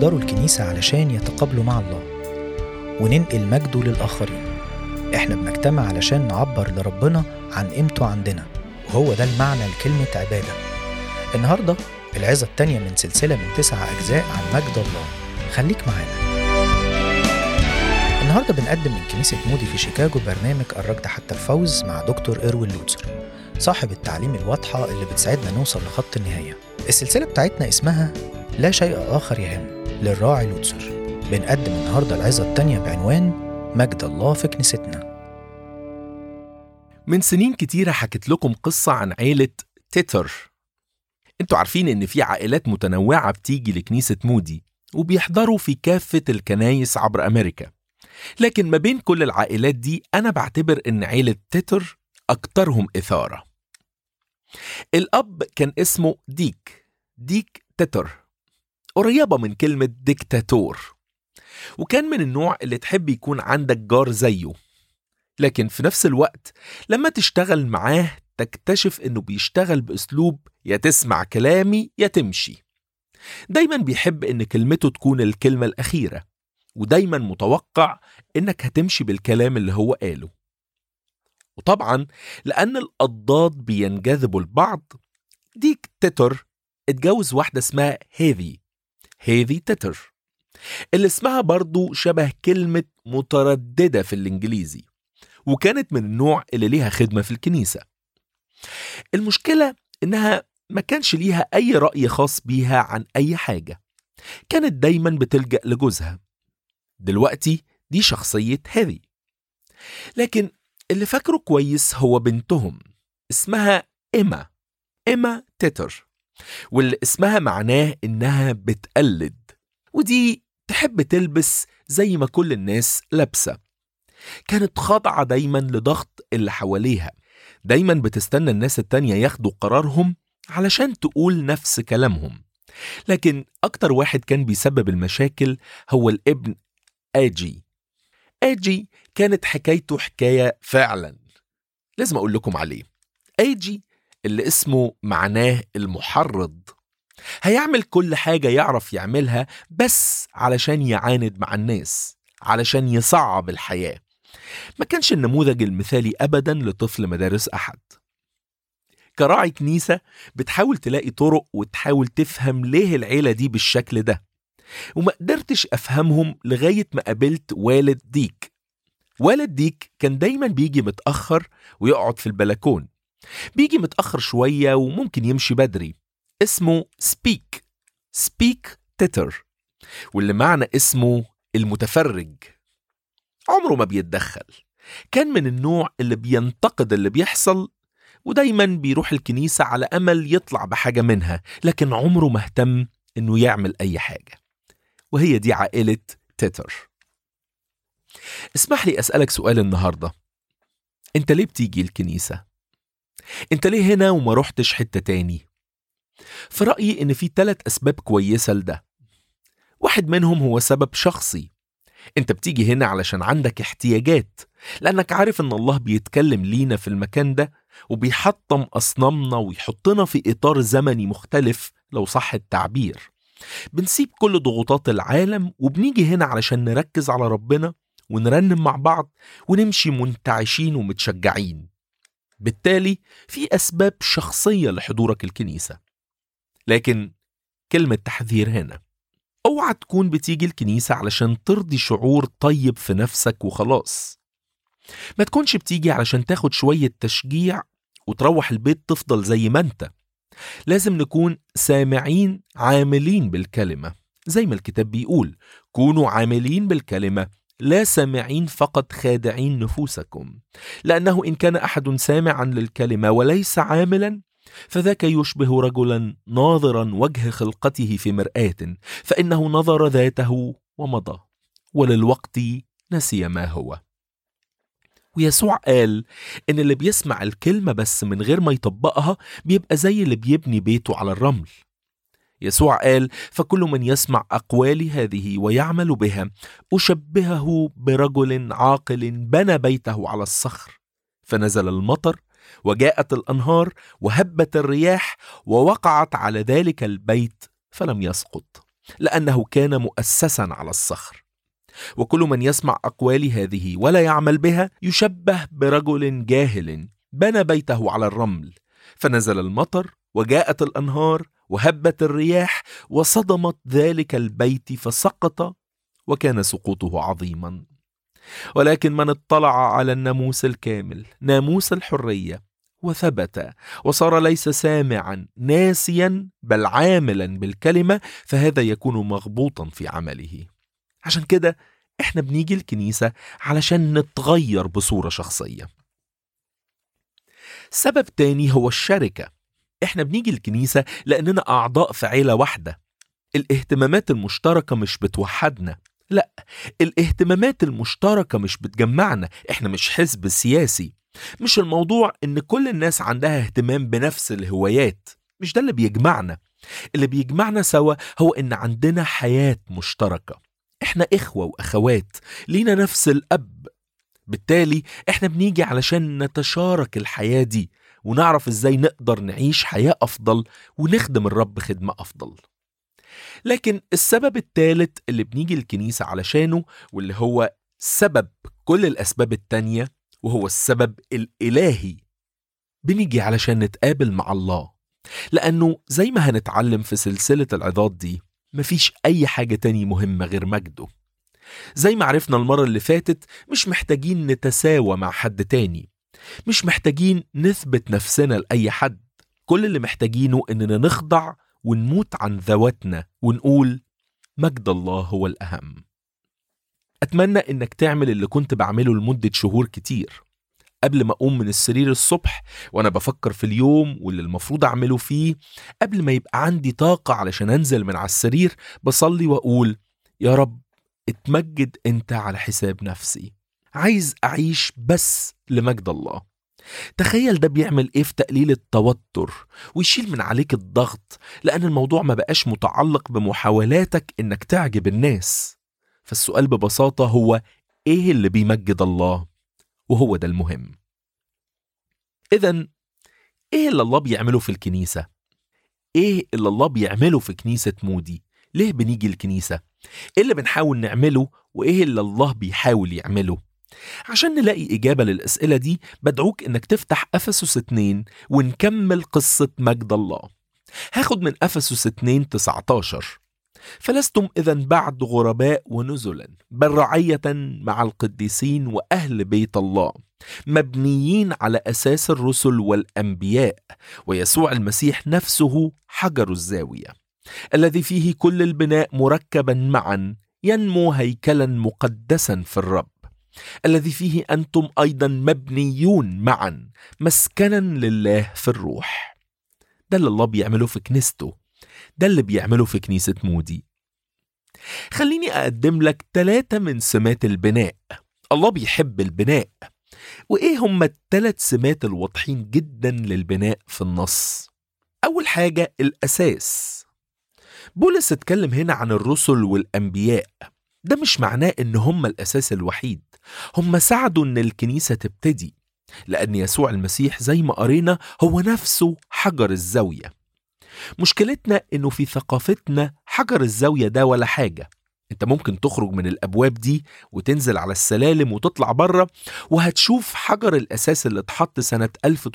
بيحضروا الكنيسة علشان يتقابلوا مع الله وننقل مجده للآخرين إحنا بنجتمع علشان نعبر لربنا عن قيمته عندنا وهو ده المعنى لكلمة عبادة النهاردة العظة التانية من سلسلة من تسع أجزاء عن مجد الله خليك معانا النهاردة بنقدم من كنيسة مودي في شيكاغو برنامج الركض حتى الفوز مع دكتور إروين لوتسر صاحب التعليم الواضحة اللي بتساعدنا نوصل لخط النهاية السلسلة بتاعتنا اسمها لا شيء آخر يهم للراعي لوتسر بنقدم النهاردة العظة التانية بعنوان مجد الله في كنيستنا من سنين كتيرة حكيت لكم قصة عن عيلة تيتر انتوا عارفين ان في عائلات متنوعة بتيجي لكنيسة مودي وبيحضروا في كافة الكنايس عبر أمريكا لكن ما بين كل العائلات دي أنا بعتبر إن عيلة تيتر أكترهم إثارة الأب كان اسمه ديك ديك تيتر قريبة من كلمة ديكتاتور وكان من النوع اللي تحب يكون عندك جار زيه لكن في نفس الوقت لما تشتغل معاه تكتشف انه بيشتغل باسلوب يا تسمع كلامي يا تمشي دايما بيحب ان كلمته تكون الكلمة الأخيرة ودايما متوقع انك هتمشي بالكلام اللي هو قاله وطبعا لأن الأضداد بينجذبوا لبعض ديك تيتر اتجوز واحدة اسمها هيفي هيفي تيتر اللي اسمها برضو شبه كلمة مترددة في الإنجليزي وكانت من النوع اللي ليها خدمة في الكنيسة المشكلة إنها ما كانش ليها أي رأي خاص بيها عن أي حاجة كانت دايما بتلجأ لجوزها دلوقتي دي شخصية هيفي لكن اللي فاكره كويس هو بنتهم اسمها إيما إيما تيتر واللي اسمها معناه إنها بتقلد ودي تحب تلبس زي ما كل الناس لابسة كانت خاضعة دايما لضغط اللي حواليها دايما بتستنى الناس التانية ياخدوا قرارهم علشان تقول نفس كلامهم لكن أكتر واحد كان بيسبب المشاكل هو الابن آجي آجي كانت حكايته حكاية فعلا لازم أقول لكم عليه آجي اللي اسمه معناه المحرض هيعمل كل حاجة يعرف يعملها بس علشان يعاند مع الناس علشان يصعب الحياة ما كانش النموذج المثالي أبدا لطفل مدارس أحد كراعي كنيسة بتحاول تلاقي طرق وتحاول تفهم ليه العيلة دي بالشكل ده وما قدرتش أفهمهم لغاية ما قابلت والد ديك والد ديك كان دايما بيجي متأخر ويقعد في البلكون بيجي متأخر شوية وممكن يمشي بدري اسمه سبيك سبيك تيتر واللي معنى اسمه المتفرج عمره ما بيتدخل كان من النوع اللي بينتقد اللي بيحصل ودايما بيروح الكنيسة على أمل يطلع بحاجة منها لكن عمره ما اهتم إنه يعمل أي حاجة وهي دي عائلة تيتر اسمح لي أسألك سؤال النهاردة أنت ليه بتيجي الكنيسة؟ أنت ليه هنا وما رحتش حتة تاني؟ في رأيي إن في ثلاث أسباب كويسة لده واحد منهم هو سبب شخصي انت بتيجي هنا علشان عندك احتياجات لانك عارف ان الله بيتكلم لينا في المكان ده وبيحطم اصنامنا ويحطنا في اطار زمني مختلف لو صح التعبير بنسيب كل ضغوطات العالم وبنيجي هنا علشان نركز على ربنا ونرنم مع بعض ونمشي منتعشين ومتشجعين بالتالي في اسباب شخصيه لحضورك الكنيسه لكن كلمه تحذير هنا اوعى تكون بتيجي الكنيسة علشان ترضي شعور طيب في نفسك وخلاص ما تكونش بتيجي علشان تاخد شوية تشجيع وتروح البيت تفضل زي ما انت لازم نكون سامعين عاملين بالكلمة زي ما الكتاب بيقول كونوا عاملين بالكلمة لا سامعين فقط خادعين نفوسكم لأنه إن كان أحد سامعا للكلمة وليس عاملا فذاك يشبه رجلا ناظرا وجه خلقته في مرآة فإنه نظر ذاته ومضى وللوقت نسي ما هو ويسوع قال إن اللي بيسمع الكلمة بس من غير ما يطبقها بيبقى زي اللي بيبني بيته على الرمل يسوع قال فكل من يسمع أقوالي هذه ويعمل بها أشبهه برجل عاقل بنى بيته على الصخر فنزل المطر وجاءت الأنهار وهبت الرياح ووقعت على ذلك البيت فلم يسقط لأنه كان مؤسسا على الصخر وكل من يسمع أقوالي هذه ولا يعمل بها يشبه برجل جاهل بنى بيته على الرمل فنزل المطر وجاءت الأنهار وهبت الرياح وصدمت ذلك البيت فسقط وكان سقوطه عظيما ولكن من اطلع على الناموس الكامل ناموس الحريه وثبت وصار ليس سامعا ناسيا بل عاملا بالكلمه فهذا يكون مغبوطا في عمله عشان كده احنا بنيجي الكنيسه علشان نتغير بصوره شخصيه سبب تاني هو الشركه احنا بنيجي الكنيسه لاننا اعضاء في عيله واحده الاهتمامات المشتركه مش بتوحدنا لا الاهتمامات المشتركه مش بتجمعنا احنا مش حزب سياسي مش الموضوع ان كل الناس عندها اهتمام بنفس الهوايات مش ده اللي بيجمعنا اللي بيجمعنا سوا هو ان عندنا حياه مشتركه احنا اخوه واخوات لينا نفس الاب بالتالي احنا بنيجي علشان نتشارك الحياه دي ونعرف ازاي نقدر نعيش حياه افضل ونخدم الرب خدمه افضل لكن السبب الثالث اللي بنيجي الكنيسة علشانه واللي هو سبب كل الأسباب التانية وهو السبب الإلهي بنيجي علشان نتقابل مع الله لأنه زي ما هنتعلم في سلسلة العظات دي مفيش أي حاجة تاني مهمة غير مجده زي ما عرفنا المرة اللي فاتت مش محتاجين نتساوى مع حد تاني مش محتاجين نثبت نفسنا لأي حد كل اللي محتاجينه إننا نخضع ونموت عن ذواتنا ونقول مجد الله هو الأهم أتمنى إنك تعمل اللي كنت بعمله لمدة شهور كتير قبل ما أقوم من السرير الصبح وأنا بفكر في اليوم واللي المفروض أعمله فيه قبل ما يبقى عندي طاقة علشان أنزل من على السرير بصلي وأقول يا رب اتمجد أنت على حساب نفسي عايز أعيش بس لمجد الله تخيل ده بيعمل ايه في تقليل التوتر ويشيل من عليك الضغط لان الموضوع ما بقاش متعلق بمحاولاتك انك تعجب الناس فالسؤال ببساطة هو ايه اللي بيمجد الله وهو ده المهم اذا ايه اللي الله بيعمله في الكنيسة ايه اللي الله بيعمله في كنيسة مودي ليه بنيجي الكنيسة ايه اللي بنحاول نعمله وايه اللي الله بيحاول يعمله عشان نلاقي إجابة للأسئلة دي بدعوك إنك تفتح أفسس 2 ونكمل قصة مجد الله هاخد من أفسس 2 19 فلستم إذا بعد غرباء ونزلا بل رعية مع القديسين وأهل بيت الله مبنيين على أساس الرسل والأنبياء ويسوع المسيح نفسه حجر الزاوية الذي فيه كل البناء مركبا معا ينمو هيكلا مقدسا في الرب الذي فيه انتم ايضا مبنيون معا مسكنا لله في الروح ده اللي الله بيعمله في كنيسته ده اللي بيعمله في كنيسة مودي خليني أقدم لك ثلاثة من سمات البناء الله بيحب البناء وإيه هم الثلاث سمات الواضحين جدا للبناء في النص أول حاجة الأساس بولس اتكلم هنا عن الرسل والأنبياء ده مش معناه إن هم الأساس الوحيد هم ساعدوا إن الكنيسة تبتدي لأن يسوع المسيح زي ما قرينا هو نفسه حجر الزاوية مشكلتنا إنه في ثقافتنا حجر الزاوية ده ولا حاجة انت ممكن تخرج من الابواب دي وتنزل على السلالم وتطلع بره وهتشوف حجر الاساس اللي اتحط سنه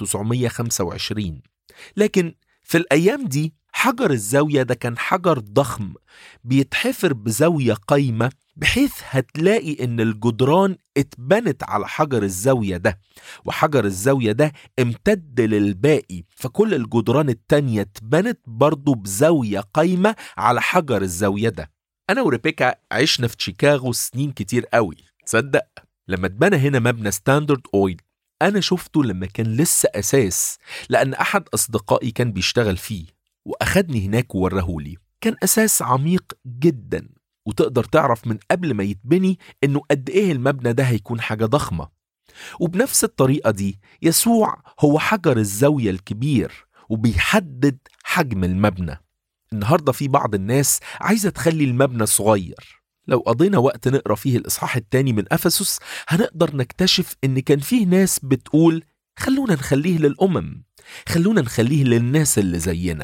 1925 لكن في الايام دي حجر الزاويه ده كان حجر ضخم بيتحفر بزاويه قايمه بحيث هتلاقي ان الجدران اتبنت على حجر الزاويه ده وحجر الزاويه ده امتد للباقي فكل الجدران التانيه اتبنت برضه بزاويه قايمه على حجر الزاويه ده انا وريبيكا عشنا في شيكاغو سنين كتير قوي تصدق لما اتبنى هنا مبنى ستاندرد اويل انا شفته لما كان لسه اساس لان احد اصدقائي كان بيشتغل فيه واخدني هناك وورهولي كان اساس عميق جدا وتقدر تعرف من قبل ما يتبني انه قد ايه المبنى ده هيكون حاجه ضخمه وبنفس الطريقه دي يسوع هو حجر الزاويه الكبير وبيحدد حجم المبنى النهارده في بعض الناس عايزه تخلي المبنى صغير لو قضينا وقت نقرا فيه الاصحاح الثاني من افسس هنقدر نكتشف ان كان فيه ناس بتقول خلونا نخليه للامم خلونا نخليه للناس اللي زينا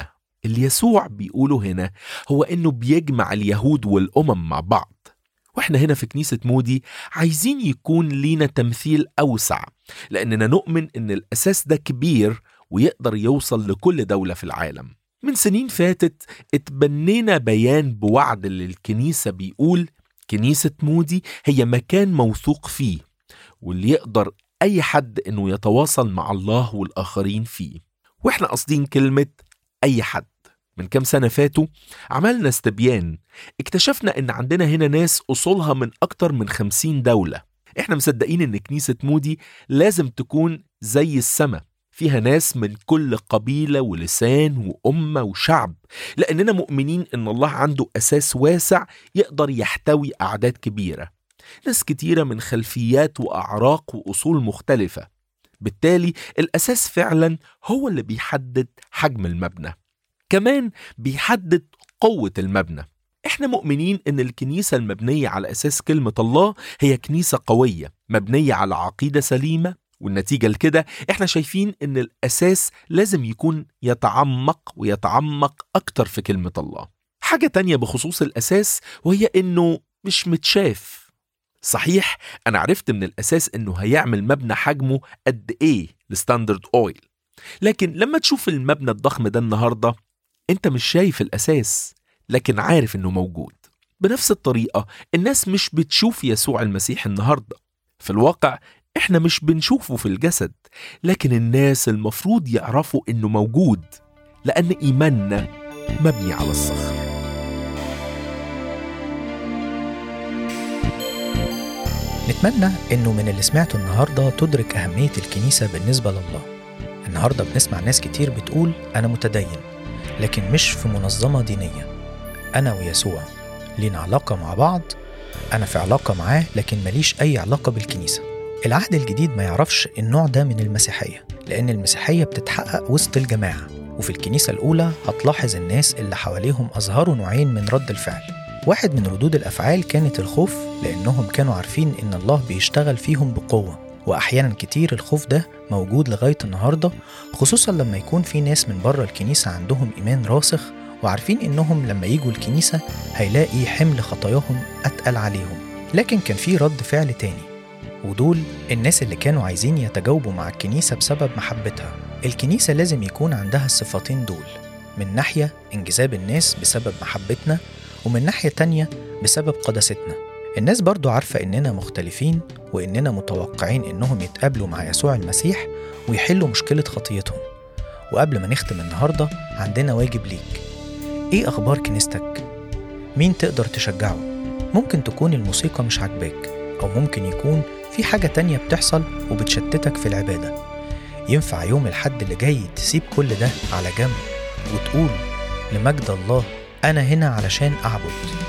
اللي يسوع بيقوله هنا هو إنه بيجمع اليهود والأمم مع بعض واحنا هنا في كنيسة مودي عايزين يكون لينا تمثيل أوسع لأننا نؤمن إن الأساس ده كبير ويقدر يوصل لكل دولة في العالم من سنين فاتت اتبنينا بيان بوعد للكنيسة بيقول كنيسة مودي هي مكان موثوق فيه واللي يقدر أي حد إنه يتواصل مع الله والآخرين فيه وإحنا قاصدين كلمة أي حد من كام سنة فاتوا عملنا استبيان اكتشفنا إن عندنا هنا ناس أصولها من أكتر من خمسين دولة إحنا مصدقين إن كنيسة مودي لازم تكون زي السماء فيها ناس من كل قبيلة ولسان وأمة وشعب لأننا مؤمنين إن الله عنده أساس واسع يقدر يحتوي أعداد كبيرة ناس كتيرة من خلفيات وأعراق وأصول مختلفة بالتالي الأساس فعلا هو اللي بيحدد حجم المبنى كمان بيحدد قوة المبنى احنا مؤمنين ان الكنيسة المبنية على اساس كلمة الله هي كنيسة قوية مبنية على عقيدة سليمة والنتيجة لكده احنا شايفين ان الاساس لازم يكون يتعمق ويتعمق اكتر في كلمة الله حاجة تانية بخصوص الاساس وهي انه مش متشاف صحيح انا عرفت من الاساس انه هيعمل مبنى حجمه قد ايه لستاندرد اويل لكن لما تشوف المبنى الضخم ده النهارده انت مش شايف الاساس لكن عارف انه موجود بنفس الطريقه الناس مش بتشوف يسوع المسيح النهارده في الواقع احنا مش بنشوفه في الجسد لكن الناس المفروض يعرفوا انه موجود لان ايماننا مبني على الصخر نتمنى إنه من اللي سمعته النهاردة تدرك أهمية الكنيسة بالنسبة لله النهاردة بنسمع ناس كتير بتقول أنا متدين لكن مش في منظمة دينية أنا ويسوع لينا علاقة مع بعض أنا في علاقة معاه لكن ماليش أي علاقة بالكنيسة العهد الجديد ما يعرفش النوع ده من المسيحية لأن المسيحية بتتحقق وسط الجماعة وفي الكنيسة الأولى هتلاحظ الناس اللي حواليهم أظهروا نوعين من رد الفعل واحد من ردود الأفعال كانت الخوف لأنهم كانوا عارفين إن الله بيشتغل فيهم بقوة وأحيانا كتير الخوف ده موجود لغاية النهاردة خصوصا لما يكون في ناس من بره الكنيسة عندهم إيمان راسخ وعارفين إنهم لما يجوا الكنيسة هيلاقي حمل خطاياهم أتقل عليهم لكن كان في رد فعل تاني ودول الناس اللي كانوا عايزين يتجاوبوا مع الكنيسة بسبب محبتها الكنيسة لازم يكون عندها الصفتين دول من ناحية انجذاب الناس بسبب محبتنا ومن ناحية تانية بسبب قداستنا الناس برضو عارفة إننا مختلفين وإننا متوقعين إنهم يتقابلوا مع يسوع المسيح ويحلوا مشكلة خطيتهم وقبل ما نختم النهاردة عندنا واجب ليك إيه أخبار كنيستك؟ مين تقدر تشجعه؟ ممكن تكون الموسيقى مش عاجباك أو ممكن يكون في حاجة تانية بتحصل وبتشتتك في العبادة ينفع يوم الحد اللي جاي تسيب كل ده على جنب وتقول لمجد الله أنا هنا علشان أعبد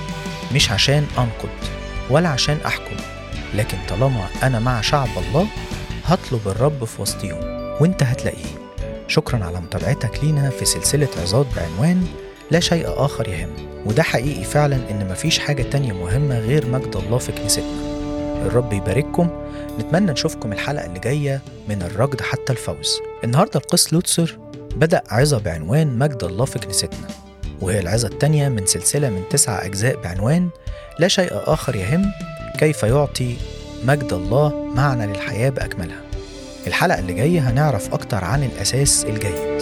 مش عشان أنقد ولا عشان أحكم لكن طالما أنا مع شعب الله هطلب الرب في وسطيهم وانت هتلاقيه شكرا على متابعتك لينا في سلسلة عظات بعنوان لا شيء آخر يهم وده حقيقي فعلا إن مفيش حاجة تانية مهمة غير مجد الله في كنيستنا الرب يبارككم نتمنى نشوفكم الحلقة اللي جاية من الركض حتى الفوز النهاردة القس لوتسر بدأ عظة بعنوان مجد الله في كنيستنا وهي العظة التانية من سلسلة من تسعة أجزاء بعنوان لا شيء آخر يهم كيف يعطي مجد الله معنى للحياة بأكملها الحلقة اللي جاية هنعرف أكتر عن الأساس الجيد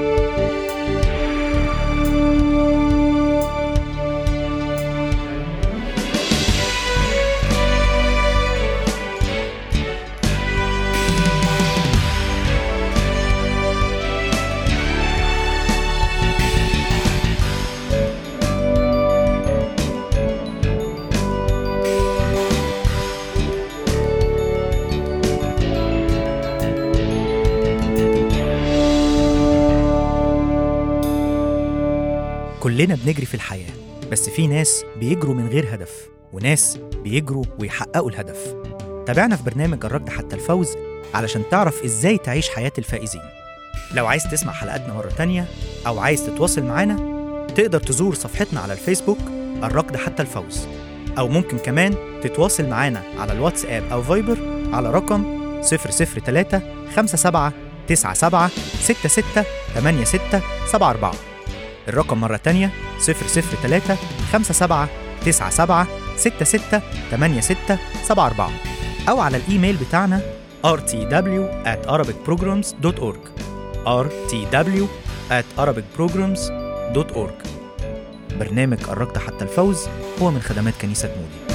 كلنا بنجري في الحياة بس في ناس بيجروا من غير هدف وناس بيجروا ويحققوا الهدف تابعنا في برنامج الركض حتى الفوز علشان تعرف ازاي تعيش حياة الفائزين لو عايز تسمع حلقاتنا مرة تانية أو عايز تتواصل معانا تقدر تزور صفحتنا على الفيسبوك الركض حتى الفوز أو ممكن كمان تتواصل معانا على الواتساب أو فايبر على رقم 003 57 97 66 86 74 الرقم مرة تانية 003 57 97 66 86 74 أو على الإيميل بتاعنا rtw at arabicprograms.org rtw at arabicprograms.org برنامج قربت حتى الفوز هو من خدمات كنيسة مودي